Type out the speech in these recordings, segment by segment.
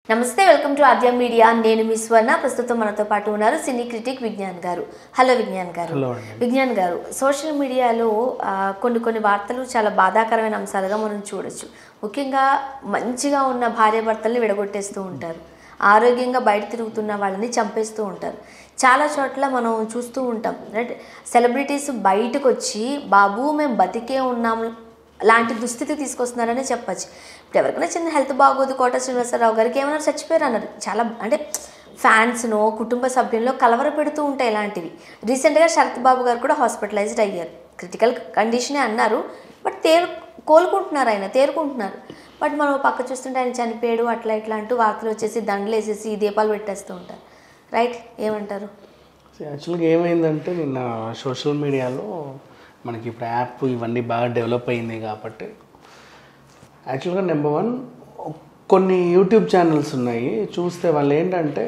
నమస్తే welcome to Aadya media నేను మీ స్వర్ణ ప్రస్తుతం మనతో పాటు ఉన్నారు సినీ క్రిటిక్ విజ్ఞాన్ గారు హలో విజ్ఞాన్ గారు హలో అండి విజ్ఞాన్ గారు సోషల్ మీడియాలో ఆ, కొన్ని కొన్ని వార్తలు చాలా బాధాకరమైన అంశాలుగా మనం చూడొచ్చు ముఖ్యంగా మంచిగా ఉన్న భార్యాభర్తల్ని విడగొట్టేస్తూ ఉంటారు ఆరోగ్యంగా బయట తిరుగుతున్న వాళ్ళని చంపేస్తూ ఉంటారు చాలా చోట్ల మనం చూస్తూ ఉంటాం రైట్ సెలబ్రిటీస్ బయటకు వచ్చి బాబు మేము బతికే ఉన్నాం లాంటి దుస్థితి తీసుకొస్తున్నారనే చెప్పచ్చు ఇప్పుడు ఎవరికైనా చిన్న హెల్త్ బాగోదు కోట శ్రీనివాసరావు గారికి ఏమైనా చచ్చిపోయారు అన్నారు చాలా అంటే ఫ్యాన్స్ను కుటుంబ సభ్యుల్లో కలవర పెడుతూ ఉంటాయి ఇలాంటివి రీసెంట్గా శరత్ బాబు గారు కూడా హాస్పిటలైజ్డ్ అయ్యారు క్రిటికల్ కండిషనే అన్నారు బట్ తేరు కోలుకుంటున్నారు ఆయన తేరుకుంటున్నారు బట్ మనం పక్క చూస్తుంటే ఆయన చనిపోయాడు అట్లా ఇట్లా అంటూ వార్తలు వచ్చేసి దండలు వేసేసి దీపాలు పెట్టేస్తూ ఉంటారు రైట్ ఏమంటారు యాక్చువల్గా ఏమైందంటే నిన్న సోషల్ మీడియాలో మనకి ఇప్పుడు యాప్ ఇవన్నీ బాగా డెవలప్ అయింది కాబట్టి యాక్చువల్గా నెంబర్ వన్ కొన్ని యూట్యూబ్ ఛానల్స్ ఉన్నాయి చూస్తే వాళ్ళు ఏంటంటే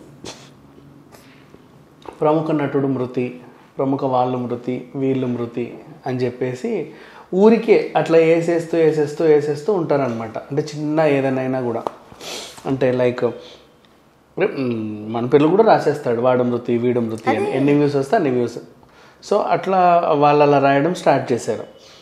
ప్రముఖ నటుడు మృతి ప్రముఖ వాళ్ళు మృతి వీళ్ళు మృతి అని చెప్పేసి ఊరికే అట్లా వేసేస్తూ వేసేస్తూ వేసేస్తూ ఉంటారనమాట అంటే చిన్న ఏదైనా కూడా అంటే లైక్ మన పిల్లలు కూడా రాసేస్తాడు వాడు మృతి వీడు మృతి అని ఎన్ని వ్యూస్ వస్తే అన్ని వ్యూస్ సో అట్లా వాళ్ళు అలా రాయడం స్టార్ట్ చేశారు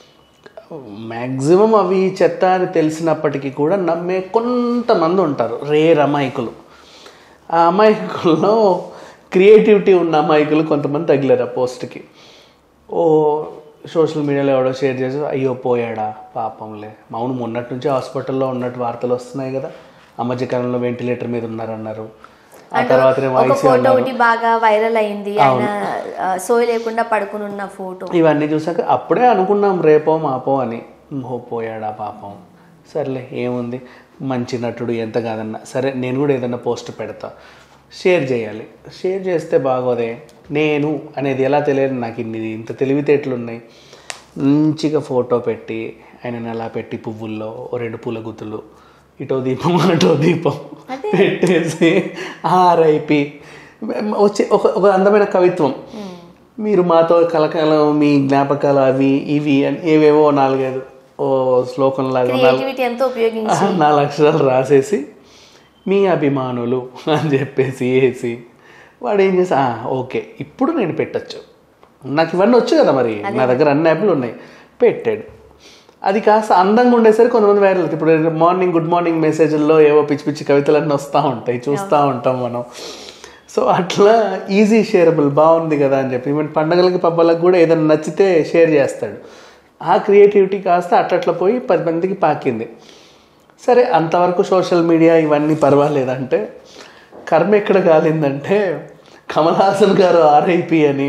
మ్యాక్సిమం అవి చెత్త అని తెలిసినప్పటికీ కూడా నమ్మే కొంతమంది ఉంటారు రేర్ అమాయకులు ఆ అమాయకుల్లో క్రియేటివిటీ ఉన్న అమాయకులు కొంతమంది తగిలారు ఆ పోస్ట్కి ఓ సోషల్ మీడియాలో ఎవడో షేర్ చేసి అయ్యో పోయాడా పాపంలే అవును మొన్నటి నుంచి హాస్పిటల్లో ఉన్నట్టు వార్తలు వస్తున్నాయి కదా ఆ మధ్యకాలంలో వెంటిలేటర్ మీద ఉన్నారన్నారు ఆ తర్వాత ఒక వాయిస్ ఫోటో ఒకటి బాగా వైరల్ అయింది ఆయన ఆ, సోయి లేకుండా పడుకుని ఉన్న ఫోటో ఇవన్నీ చూసాక అప్పుడే అనుకున్నాం రేపో మాపో అని ఓ పోయాడా పాపం సర్లే ఏముంది మంచి నటుడు ఎంత కాదన్నా సరే నేను కూడా ఏదైనా పోస్ట్ పెడతా షేర్ చేయాలి షేర్ చేస్తే బాగోదే నేను అనేది ఎలా తెలియదు నాకు ఇన్ని ఇంత తెలివితేటలు ఉన్నాయి మంచిగా ఫోటో పెట్టి ఆయనని అలా పెట్టి పువ్వుల్లో ఓ రెండు పూల గుత్తులు ఇటో దీపం అటో దీపం పెట్టేసి ఆర్ఐపి వచ్చే ఒక ఒక అందమైన కవిత్వం మీరు మాతో కలకాలం మీ జ్ఞాపకాలు అవి ఇవి అని ఏవేవో నాలుగైదు ఓ శ్లోకం లాగా నాలుగు క్రియేటివిటీ ఎంతో ఉపయోగించి నాలుగు అక్షరాలు రాసేసి మీ అభిమానులు అని చెప్పేసి వేసి వాడు ఏం చేసి "ఆ, ఓకే ఇప్పుడు నేను పెట్టచ్చు నాకు ఇవన్నీ వచ్చు కదా మరి నా దగ్గర అన్ని యాప్లు ఉన్నాయి పెట్టాడు అది కాస్త అందంగా ఉండేసరికి కొంతమంది వైరల్ అవుతుంది ఇప్పుడు మార్నింగ్ గుడ్ మార్నింగ్ మెసేజ్ల్లో ఏవో పిచ్చి పిచ్చి కవితలన్నీ వస్తూ ఉంటాయి చూస్తూ ఉంటాం మనం సో అట్లా ఈజీ షేరబుల్ బాగుంది కదా అని చెప్పి ఈవెన్ పండగలకి పబ్బలకు కూడా ఏదైనా నచ్చితే షేర్ చేస్తాడు ఆ క్రియేటివిటీ కాస్త అట్లట్లా పోయి పది మందికి పాకింది సరే అంతవరకు సోషల్ మీడియా ఇవన్నీ పర్వాలేదంటే కర్మ ఎక్కడ కాలిందంటే కమల్ హాసన్ గారు ఆర్ఐపి అని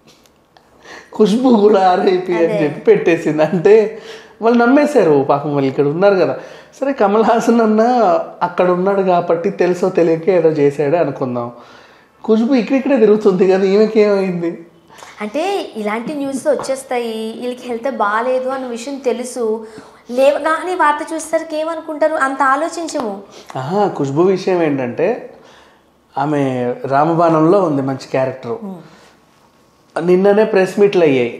ఖుష్బు కూడా ఆర్ఐపి అని చెప్పి పెట్టేసింది అంటే వాళ్ళు నమ్మేశారు పాపం వాళ్ళు ఇక్కడ ఉన్నారు కదా సరే కమల్ హాసన్ అన్న అక్కడ ఉన్నాడు కాబట్టి తెలుసో తెలియక ఏదో చేశాడు అనుకుందాం ఖుష్బు ఇక్కడిక్కడే తిరుగుతుంది కదా ఈమెకి ఏమైంది అంటే ఇలాంటి న్యూస్ వచ్చేస్తాయి వీళ్ళకి హెల్త్ బాగాలేదు అన్న విషయం తెలుసు లేవగానే వార్త చూసేసరికి ఏమనుకుంటారు అంత ఆలోచించము ఆహా ఖుష్బు విషయం ఏంటంటే ఆమె రామబాణంలో ఉంది మంచి క్యారెక్టర్ నిన్ననే ప్రెస్ మీట్లు అయ్యాయి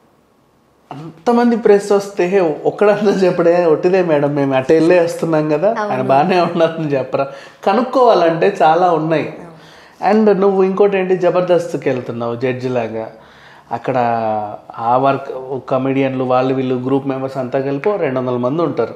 అంతమంది ప్రెస్ వస్తే ఒక్కడన్నా చెప్పడే ఒట్టిదే మేడం మేము అటు వెళ్ళే వస్తున్నాం కదా ఆయన బాగానే ఉన్నారని చెప్పరా కనుక్కోవాలంటే చాలా ఉన్నాయి అండ్ నువ్వు ఇంకోటి ఏంటి జబర్దస్త్కి వెళ్తున్నావు జడ్జి లాగా అక్కడ ఆ వర్క్ కమెడియన్లు వాళ్ళు వీళ్ళు గ్రూప్ మెంబర్స్ అంతా కలిపి ఓ రెండు వందల మంది ఉంటారు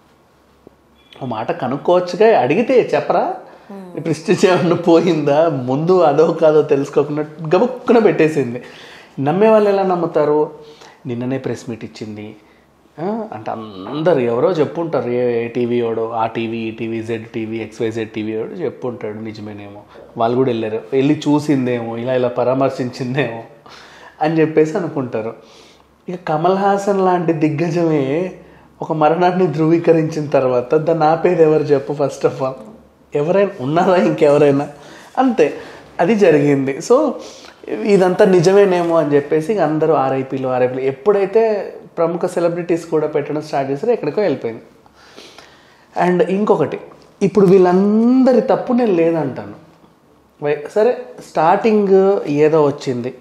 ఓ మాట కనుక్కోవచ్చుగా అడిగితే చెప్పరా ప్రిస్టేజ్ ఏమన్నా పోయిందా ముందు అదో కాదో తెలుసుకోకుండా గబుక్కున పెట్టేసింది నమ్మే వాళ్ళు ఎలా నమ్ముతారు నిన్ననే ప్రెస్ మీట్ ఇచ్చింది ఆ, అంటే అందరు ఎవరో చెప్పుంటారు ఏ ఏ టీవీ వాడు ఆ టీవీ ఈ TV Z TV XYZ TV వాడు చెప్పుంటాడు నిజమేనేమో వాళ్ళు కూడా వెళ్ళారు వెళ్ళి చూసిందేమో ఇలా ఇలా పరామర్శించిందేమో అని చెప్పేసి అనుకుంటారు ఇక కమల్ హాసన్ లాంటి దిగ్గజమే ఒక మరణాన్ని ధృవీకరించిన తర్వాత దాన్ని ఆపేది ఎవరు చెప్పు ఫస్ట్ ఆఫ్ ఆల్ ఎవరైనా ఉన్నారా ఇంకెవరైనా అంతే అది జరిగింది సో ఇదంతా నిజమేనేమో అని చెప్పేసి ఇక అందరూ ఆర్ఐపీలు ఆర్ఐపీలు ఎప్పుడైతే ప్రముఖ సెలబ్రిటీస్ కూడా పెట్టడం స్టార్ట్ చేస్తారో ఎక్కడికో వెళ్ళిపోయింది అండ్ ఇంకొకటి ఇప్పుడు వీళ్ళందరి తప్పు నేను లేదంటాను వై- సరే స్టార్టింగ్ ఏదో వచ్చింది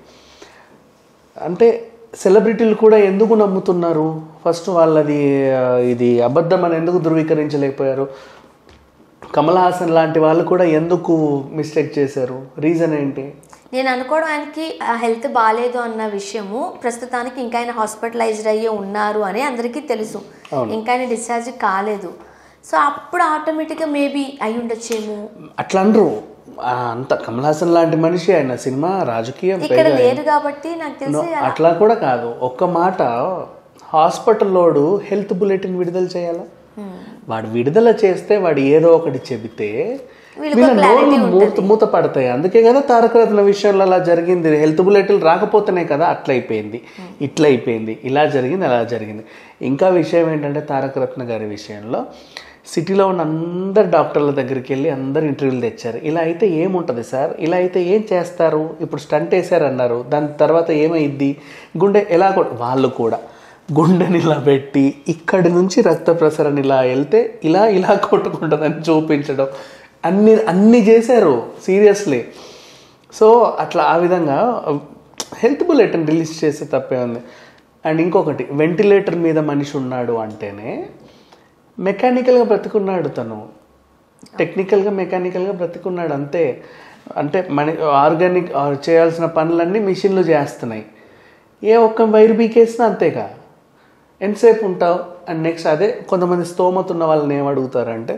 అంటే సెలబ్రిటీలు కూడా ఎందుకు నమ్ముతున్నారు ఫస్ట్ వాళ్ళది ఆ, ఇది అబద్ధం అని ఎందుకు ధృవీకరించలేకపోయారు కమల్ హాసన్ లాంటి వాళ్ళు కూడా ఎందుకు మిస్టేక్ చేశారు రీజన్ ఏంటి నేను అనుకోవడం ఆయనకి హెల్త్ బాగాలేదు అన్న విషయము ప్రస్తుతానికి ఇంకా ఆయన హాస్పిటలైజ్డ్ అయ్యి ఉన్నారు అని అందరికీ తెలుసు ఇంకా ఆయన డిశ్చార్జ్ కాలేదు సో అప్పుడు ఆటోమేటిక్గా మేబీ అయి ఉండొచ్చేమో అట్లా అనరు ఆ, అంత కమల్ హాసన్ లాంటి మనిషి ఆయన సినిమా రాజకీయం ఇక్కడ లేరు కాబట్టి నాకు నో, తెలిసి అట్లా కూడా కాదు ఒక్క మాట హాస్పిటల్లోడు హెల్త్ బులెటిన్ విడుదల చేయాలా వాడు విడుదల చేస్తే వాడు ఏదో ఒకటి చెబితే వీళ్ళకి వీళ్ళ నోళ్ళు మూత మూత పడతాయి అందుకే కదా తారక రత్న విషయంలో అలా జరిగింది హెల్త్ బులెటిన్ రాకపోతేనే కదా అట్లా అయిపోయింది ఇట్లా అయిపోయింది ఇలా జరిగింది అలా జరిగింది ఇంకా విషయం ఏంటంటే తారక రత్న గారి విషయంలో సిటీలో ఉన్న అందరు డాక్టర్ల దగ్గరికి వెళ్ళి అందరు ఇంటర్వ్యూలు తెచ్చారు ఇలా అయితే ఏముంటుంది సార్ ఇలా అయితే ఏం చేస్తారు ఇప్పుడు స్టంట్ వేసారు అన్నారు దాని తర్వాత ఏమైద్ది గుండె ఎలా కొట్ వాళ్ళు కూడా గుండెని ఇలా పెట్టి ఇక్కడి నుంచి రక్త ప్రసరణ ఇలా వెళ్తే ఇలా ఇలా కొట్టుకుంటుందని చూపించడం అన్ని అన్ని చేశారు సీరియస్లీ సో అట్లా ఆ విధంగా హెల్త్ బులెటిన్ రిలీజ్ చేసే తప్పే ఉంది అండ్ ఇంకొకటి వెంటిలేటర్ మీద మనిషి ఉన్నాడు అంటేనే మెకానికల్గా బ్రతుకున్నాడు తను టెక్నికల్గా మెకానికల్గా బ్రతుకున్నాడు అంతే అంటే మన ఆర్గానిక్ చేయాల్సిన పనులన్నీ మిషన్లు చేస్తున్నాయి ఏ ఒక్క వైర్ బీకేసినా అంతేగా ఎంతసేపు ఉంటావు అండ్ నెక్స్ట్ అదే కొంతమంది స్తోమత ఉన్న వాళ్ళని ఏమడుగుతారంటే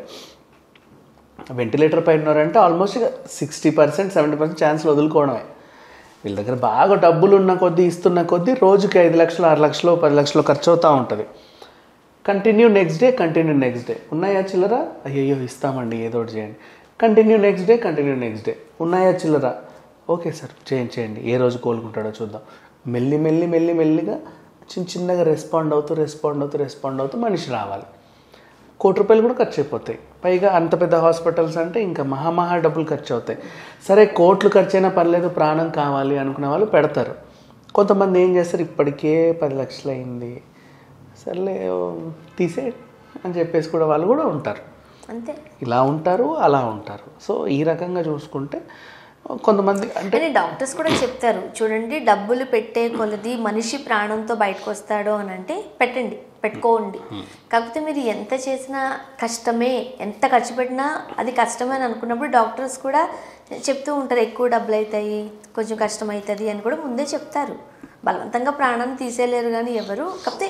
వెంటిలేటర్ పైన ఉన్నారంటే ఆల్మోస్ట్ ఇక సిక్స్టీ పర్సెంట్ సెవెంటీ పర్సెంట్ ఛాన్స్లు వదులుకోవడమే వీళ్ళ దగ్గర బాగా డబ్బులు ఉన్న కొద్దీ ఇస్తున్న కొద్దీ రోజుకి ఐదు లక్షలు ఆరు లక్షలు పది లక్షలు ఖర్చు అవుతూ ఉంటుంది continue next day continue next day ఉన్నాయా చిల్లరా అయ్యయ్యో ఇస్తామండి ఏదో ఒకటి చేయండి continue next day continue next day ఉన్నాయా చిల్లరా ఓకే సార్ చేయండి చేయండి ఏ రోజు కోలుకుంటాడో చూద్దాం మెల్లి మెల్లి మెల్లి మెల్లిగా చిన్న చిన్నగా రెస్పాండ్ అవుతూ రెస్పాండ్ అవుతూ రెస్పాండ్ అవుతూ మనిషి రావాలి కోటి రూపాయలు కూడా ఖర్చు అయిపోతాయి పైగా అంత పెద్ద హాస్పిటల్స్ అంటే ఇంకా మహామహా డబ్బులు ఖర్చు అవుతాయి సరే కోట్లు ఖర్చు అయినా పర్లేదు ప్రాణం కావాలి అనుకునే వాళ్ళు పెడతారు కొంతమంది ఏం చేస్తారు ఇప్పటికే పది లక్షలు అయింది సర్లే ఓ, తీసేయండి అని చెప్పేసి కూడా వాళ్ళు కూడా ఉంటారు అంతే ఇలా ఉంటారు అలా ఉంటారు సో ఈ రకంగా చూసుకుంటే కొంతమంది అంటే అని డాక్టర్స్ కూడా చెప్తారు చూడండి డబ్బులు పెట్టే కొలది మనిషి ప్రాణంతో బయటకు వస్తాడు అని అంటే పెట్టండి పెట్టుకోండి కాకపోతే మీరు ఎంత చేసినా కష్టమే ఎంత ఖర్చు పెట్టినా అది కష్టమే అని అనుకున్నప్పుడు డాక్టర్స్ కూడా చెప్తూ ఉంటారు ఎక్కువ డబ్బులు అవుతాయి కొంచెం కష్టం అవుతుంది అని కూడా ముందే చెప్తారు బలవంతంగా ప్రాణాన్ని తీసేయలేరు కానీ ఎవరు కాకపోతే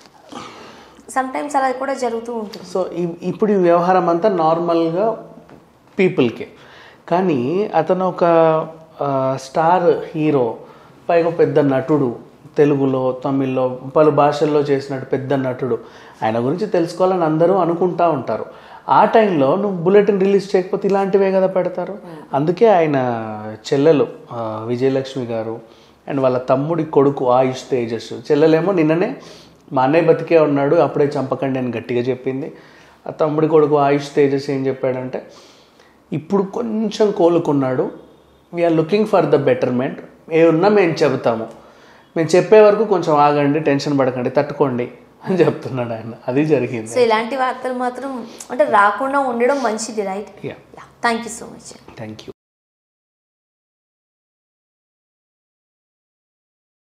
సమ్టైమ్స్ అలా కూడా జరుగుతూ ఉంటుంది సో ఈ- ఇప్పుడు ఈ వ్యవహారం అంతా నార్మల్గా పీపుల్కే కానీ అతను ఒక ఆ, స్టార్ హీరో పైగా పెద్ద నటుడు తెలుగులో తమిళ్లో పలు భాషల్లో చేసినట్టు పెద్ద నటుడు ఆయన గురించి తెలుసుకోవాలని అందరూ అనుకుంటా ఉంటారు ఆ టైంలో నువ్వు బులెటిన్ రిలీజ్ చేయకపోతే ఇలాంటివే కదా పెడతారు అందుకే ఆయన చెల్లెలు ఆ, విజయలక్ష్మి గారు అండ్ వాళ్ళ తమ్ముడి కొడుకు ఆయుష్ తేజస్ చెల్లెలేమో నిన్ననే మా అన్నయ్య బతికే ఉన్నాడు అప్పుడే చంపకండి అని గట్టిగా చెప్పింది ఆ తమ్ముడి కొడుకు ఆయుష్ తేజస్ ఏం చెప్పాడంటే ఇప్పుడు కొంచెం కోలుకున్నాడు we're looking for the betterment ఏ ఉన్నా మేము చెబుతాము మేము చెప్పే వరకు కొంచెం ఆగండి టెన్షన్ పడకండి తట్టుకోండి అని చెప్తున్నాడు ఆయన అది జరిగింది సో ఇలాంటి వార్తలు మాత్రం అంటే రాకుండా ఉండడం మంచిది right yeah thank you so much thank you